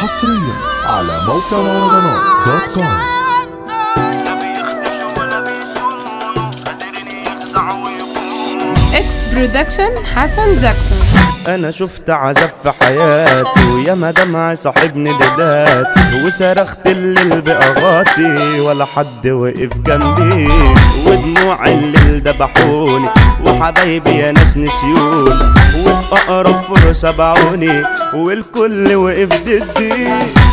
حصريا على موقع مهرجانات دوت كوم لا بيختشوا ولا بيصونوا قادرين يخدعوا ويخونوا اكس برودكشن حسن جاكسون انا شفت عذاب في حياتي ويا ما دمع صاحبني دلاتي وصرخت الليل باغاتي ولا حد وقف جنبي ودموع الليل دبحوني وحبايبي يا ناس نسيوني وفي اقرب فرصه باعوني والكل وقف ضدي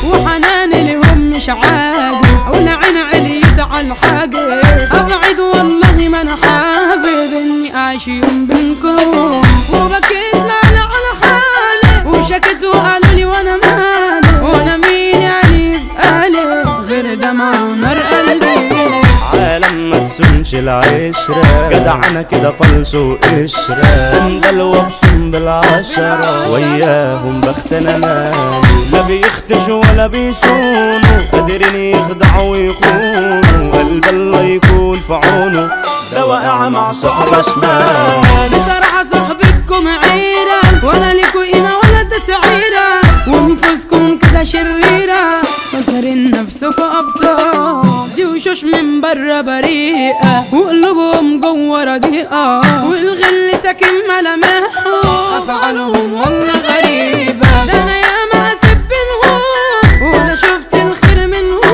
وحناني لهم مش عاجب والعين عليت على الحاجب ابعد والله ما انا حابب اني اعيش يوم بينكم وبكيت لعلى على حالي وشكت وقالوا لي وانا مالي وانا مين يعني يبقى لي غير دمع ونار قلبي عالم ما تسونش العشرة جدع انا كده فلس وقشرة اندل وابصم بالعشرة وياهم بخت انا مالي لا بيختشوا ولا بيصونوا قادرين يخدعوا ويخونوا قلب الله يكون في عونه ده واقع مع صحبة شمال بصراحة صحبتكم عيرة ولا ليكوا قيمة ولا تسعيرة ونفوسكم كده شريرة فاكرين نفسكوا أبطال دي وشوش من برا بريئة وقلوبهم جوه رديئة والغل ساكن ملامحهم أفعالهم والله غريبة ده أنا ياما أسب منهم وده شفت الخير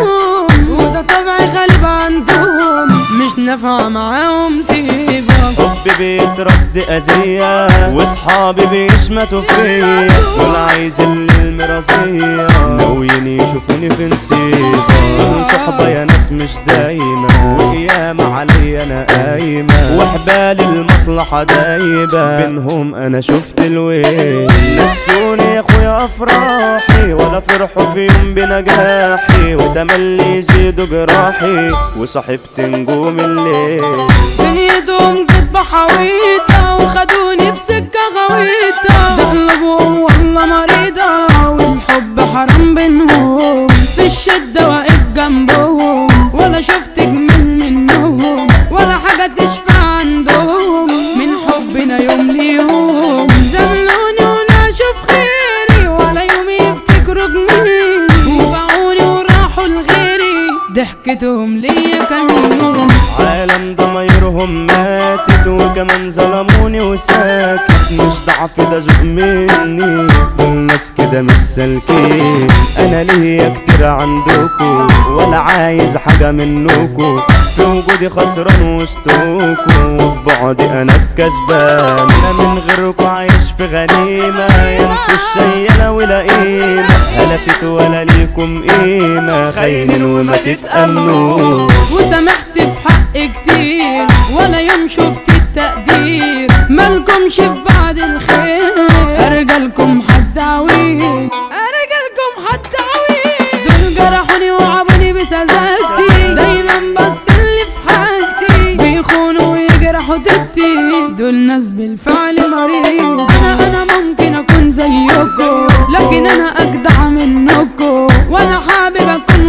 منهم وده طبعي غالب عندهم مش نافعة معاهم طيبة حبي بيترد أذية وصحابي بيشمتوا فيا ولا عايز المرازية ناويين يشوفوني في نسيبة صحبة يا ناس مش دايمة وقيامة عليا أنا قايمة وحبال المصلحة دايبة بينهم أنا شفت الويل نسوني يا أخويا أفراحي ولا فرحوا في يوم بنجاحي وتملي يزيدوا جراحي وصاحبت نجوم الليل دنيتهم جت بحويطة وخدوني في سكة غويطة ده قلوبهم والله مريضة والحب حرام بينهم في الشدة واقف جنبهم ولا شفت جميل منهم ولا حاجة تشفى عندهم من حبنا يوم ليوم زملوني وانا اشوف خيري ولا يوم يفتكروا جميلي وباعوني وراحوا لغيري ضحكتهم ليا كمان عالم ضمايرهم ماتت وكمان ظلموني وساكت مش ضعف ده ذوق مني والناس كده مش سالكين انا ليا كتير عندكم ولا عايز حاجة منكم في وجودي خسران وسطكم وفي بعدي انا الكسبان انا من غيركم عايش في غنيمة ينسوا الشيلة ولا قيمة هلفت ولا ليكم قيمة خاينين وما تتأمنوش وسامحت في حق كتير ولا يوم شفت التقدير مالكمش في بعد الخير ارجلكم حد عويل ارجلكم حد عويل دول جرحوني وعبوني بسذاجتي دايما بس اللي في حاجتي بيخونوا ويجرحوا تبتي دول ناس بالفعل مريض انا انا ممكن اكون زيكم لكن انا اجدع منكم وانا حابب اكون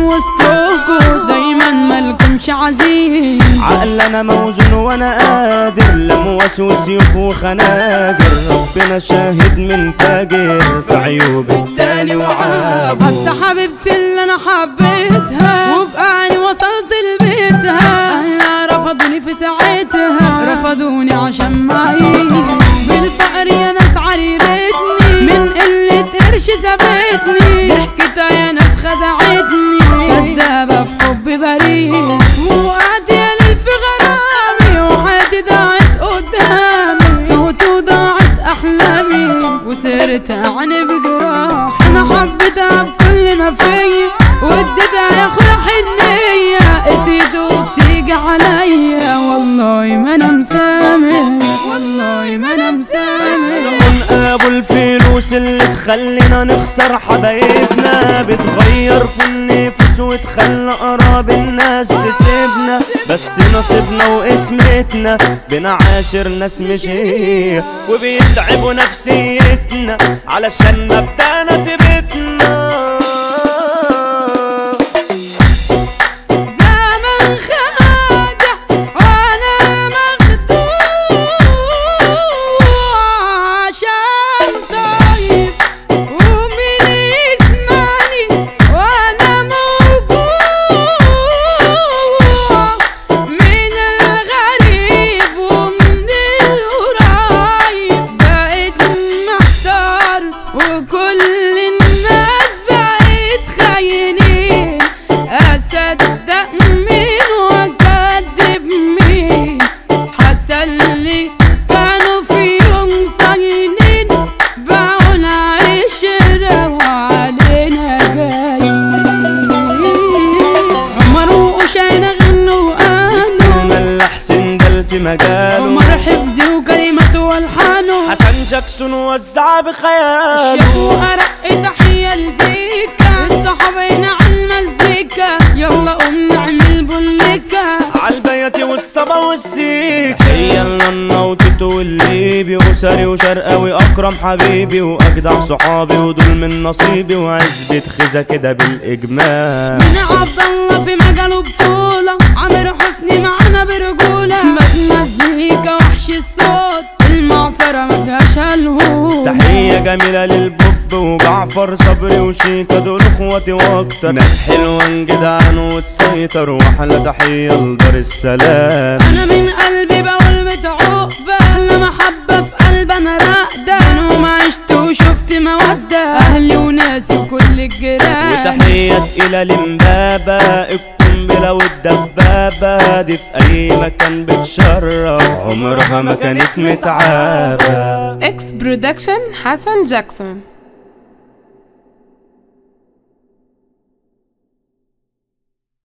وسطكم دايما مالكمش عزيز عقل انا موزون وانا قادر لا موسوس سيوف وخناجر ربنا شاهد من تاجر في عيوب التاني وعابه حتى حبيبتي اللي انا حبيتها وبقاني وصلت لبيتها اهلها رفضوني في ساعتها رفضوني عشان معيش بالفقر يا ناس عريرتني من قلة قرش سابتني ضحكتها يا ناس خدعتني كدابة في حب بريء وقعت يا ليل في غرامي وحياتي ضاعت قدامي توت وضاعت احلامي وسرت عني بجراح انا حبيتها بكل ما فيا واديتها يا اخويا حنية قسيت وبتيجي عليا والله ما انا مسامح والله ما انا مسامح من ابو الفلوس اللي تخلينا نخسر حبايبنا بتغير في النفس وتخلى قراب الناس تسيبنا بس نصيبنا واسمتنا بنعاشر ناس مش هي وبيتعبوا نفسيتنا علشان مبدأنا تبتنا زمن خادع وانا مخدوع عشان طيب ومين يسمعني والحانه حسن جاكسون وزع شيخ بخياله وأرق تحية لزيكا الصحابين على المزيكا يلا قوم نعمل بوليكا عالبياتي والصبا والزيك هي الننا وتيتو والليبي وساري وشرقاوي اكرم حبيبي واجدع صحابي ودول من نصيبي وعزبة خزة كده بالاجمال من عبد الله في مجاله بطولة عامر حسني معانا برجولة مزيكا وحش الصوت المعصرة ما فيهاش هالهوت تحية جميلة للبوب وجعفر صبري وشيكا دول اخواتي واكتر ناس حلوة جدعان وتسيطر واحلى تحية لدار السلام انا من قلبي بقول متعوبة احلى محبة في قلب انا راقدة انا وما عشت وشفت مودة اهلي وناسي وكل الجيران وتحية تقيلة لمبابة القنبلة والدبابة دي في أي مكان بتشرف عمرها ما كانت متعابة اكس برودكشن حسن جاكسون